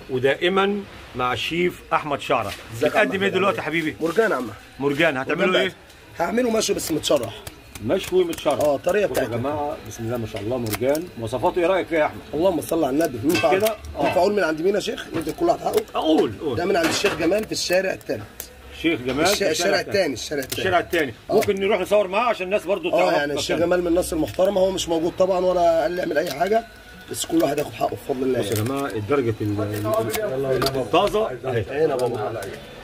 ودائما مع الشيف احمد شعره ازيك يا عم بتقدم ايه أحمد؟ دلوقتي يا حبيبي مرجان يا عم مرجان هتعملوا ايه هعمله مشوي بس متشرح مشوي متشرب اه طريقه بصوا يا بتاعتنا جماعه بسم الله ما شاء الله مرجان مواصفاته ايه رايك فيها يا احمد اللهم صل على النبي ينفع كده؟ اه. ينفع اقول من عند مين يا شيخ ندي كل واحد حقه اقول قول ده من عند الشيخ جمال في الشارع الثاني شيخ جمال الش- في الشارع الثاني الشارع الثاني الشارع الثاني ممكن نروح نصور معاه عشان الناس برضو اه تعرف يعني الشيخ مكانه. جمال من الناس المحترمه هو مش موجود طبعا ولا قال لي اعمل اي حاجه بس كل واحد ياخد حقه بفضل الله بصوا يا يعني. جماعه درجه ال- ال- الطازه اهي هنا يا بابا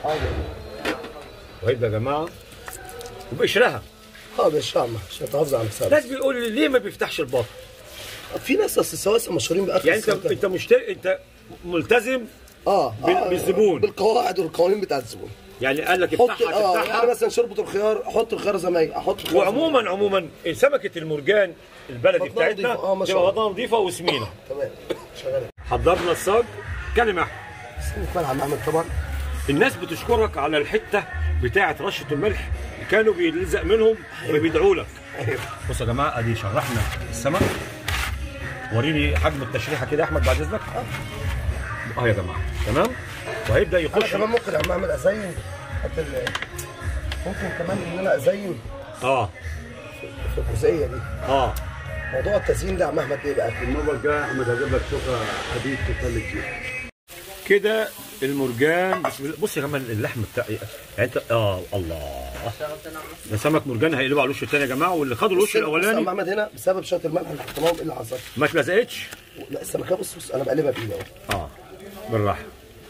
وهيبقى يا جماعه وبقشرها اه باش عم عشان تحافظ على نفسك ناس بيقول لي ليه ما بيفتحش البطن في ناس اصل السواسه مشهورين باكل يعني انت السمك. انت مشترك انت ملتزم اه بال- آه، بالزبون. بالقواعد والقوانين بتاع الزبون يعني قال لك حط افتحها اه يعني تفتحها مثلا شوربه الخيار احط الخيار زي ما هي احط الخيار زي ما هي. وعموما عموما سمكه المرجان البلدي بطنها بتاعتنا نظيفة. اه، ما شاء تبقى الله. بطنها نظيفه وسمينه تمام شغال حضرنا الصاج كلمه سنة ملح عم احمد طبعا الناس بتشكرك على الحته بتاعه رشه الملح كانوا بيلزق منهم وبيدعوا لك بصوا يا جماعه ادي شرحنا السمك وريني حجم التشريحه كده يا احمد بعد اذنك اه يا جماعه تمام وهيبدا انا يخش كمان ممكن يا عم احمد ازين حتى ال- ممكن كمان ان انا ازين اه في الجزئيه دي اه موضوع التزيين ده يا عم احمد ايه بقى؟ المره الجايه احمد هجيب لك شوكه حديد تتلج فيها كده المرجان بسم الله بص يا جماعه اللحم بتاعي يعني انت اه الله ده سمك مرجان هيقلبوا على الوش الثاني يا جماعه واللي خدوا الوش بص يا عم الاولاني احمد هنا بسبب شويه الملح اللي حطيناهم ايه اللي حصل؟ ما اتلزقتش لا السمكه بص بص انا بقلبها بايدي اهو اه بالراحه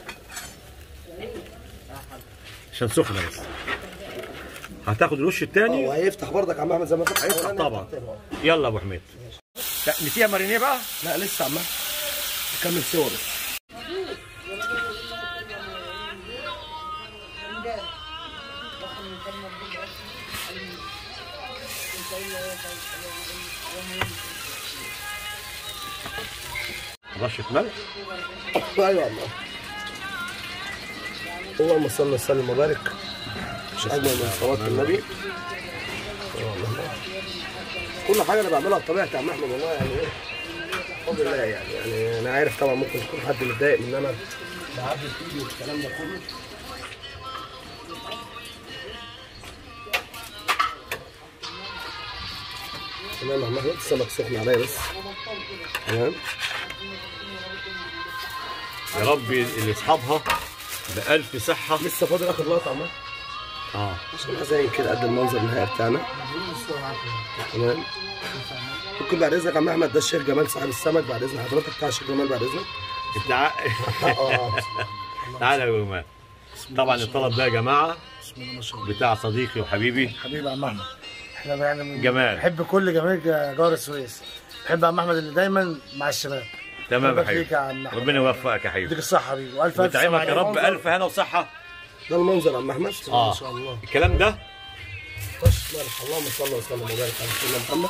عشان سخنه بس هتاخد الوش اه الثاني وهيفتح برضك يا عم احمد زي ما فتح هيفتح الأولاني، طبعا هيفتح تاني. يلا يا ابو حميد لا، نسيها مارينيه بقى لا لسه يا عم نكمل صور بس رشه ملح ايوه يا عم اللهم صل وسلم وبارك مش اجمل من صلاه النبي كل حاجه انا بعملها بطبيعتي يا عم احمد والله يعني ايه بفضل الله يعني يعني انا عارف طبعا ممكن يكون حد متضايق من ان انا بعدي ايدي والكلام ده كله تمام يا عم احمد السمك سخن عليا بس تمام يا رب اللي اصحابها بألف صحة لسه فاضل اخر لقطه يا عم اه عشان زي كده قد المنظر النهائي بتاعنا تمام ممكن بعد اذنك يا عم احمد ده الشيخ جمال صاحب السمك بعد اذن حضرتك بتاع الشيخ جمال بعد اذنك انت ع- اه تعالى يا جماعة طبعا الطلب ده يا جماعة بسم الله ما شاء الله بتاع صديقي وحبيبي حبيبي يا عم احمد احنا يعني من- جمال. بحب كل جماهير جوهر السويس بحب عم احمد اللي دايما مع الشباب تمام يا يبارك حبيبي فيك يا عم أحمد. ربنا يوفقك يا يديك حبيبي الصحه حبيبي والف الف ويطعمك سلامة يا رب عليك. ألف هنا وصحة ده المنظر يا عم احمد اه ما شاء الله الكلام ده طش ملح اللهم صل وسلم وبارك على سيدنا محمد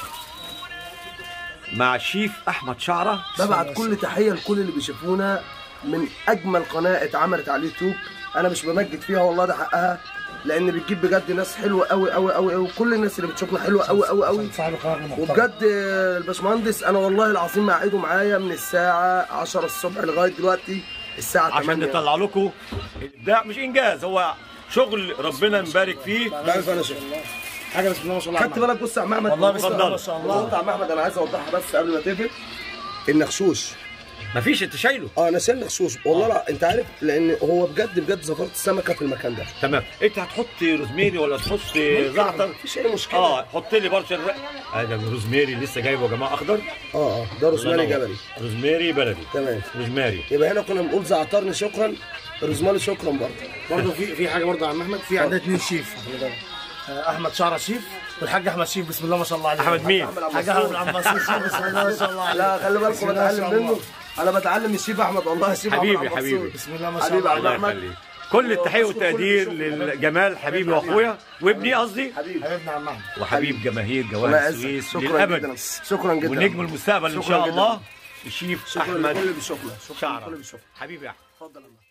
مع الشيف أحمد شعرة ببعت كل تحيه لكل اللي بيشوفونا من اجمل قناه اتعملت على اليوتيوب انا مش بمجد فيها والله ده حقها لان بتجيب بجد ناس حلوه قوي قوي قوي قوي كل الناس اللي بتشوفنا حلوه قوي قوي قوي صاحب القرار المحترم وبجد الباشمهندس انا والله العظيم مقعده معايا من الساعه 10 الصبح لغايه دلوقتي الساعه 8 عشان نطلع لكم ده مش إنجاز هو شغل ربنا يبارك فيه بعرف انا شايف حاجه بسم الله ما شاء الله يا خدت عم بالك بص يا عم احمد والله بسم اتفضل. الله ما شاء الله الله يا عم احمد انا عايز اوضحها بس قبل ما تقفل النخشوش مفيش انت شايله اه انا شايل نخشوش والله لا انت عارف لان هو بجد بجد زفرت السمكه في المكان ده تمام انت هتحط روزميري ولا تحط زعتر مفيش اي مشكله اه حط لي برشا الرق هذا روزميري لسه جايبه يا جماعه اخضر اه اه ده روزماري الله ينور. جبلي روزميري بلدي تمام روزماري يبقى هنا كنا بنقول زعترني شكرا روزماري شكرا برضه برضه في في حاجه برضه يا عم احمد في عندنا اثنين شيف خلي بالك. آه، احمد شعره شيف والحاج احمد شيف بسم الله ما شاء الله عليه احمد مين؟ حاج احمد عم بصير شيف بسم الله ما شاء الله عليه لا خلي بالكم بسم الله ما شاء بتعلم الله. منه انا بتعلم من الشيف احمد والله يا شيف حبيبي، أحمد عبد حبيبي. الرسول. بسم الله ما شاء حبيبي الله عبد الله احمد يخليك كل التحيه والتقدير للجمال حبيبي واخويا وابني قصدي حبيبي حبيبنا يا عم احمد وحبيب جماهير الله جوال يعزك السويس شكرا للابد جدا شكرا جدا ونجم المستقبل ان شكراً شاء جداً. الله الشيف شكرا لكل احمد اللي بيشوفنا شكرا لكل شعره اللي بيشوفنا حبيبي يا احمد اتفضل يا عم.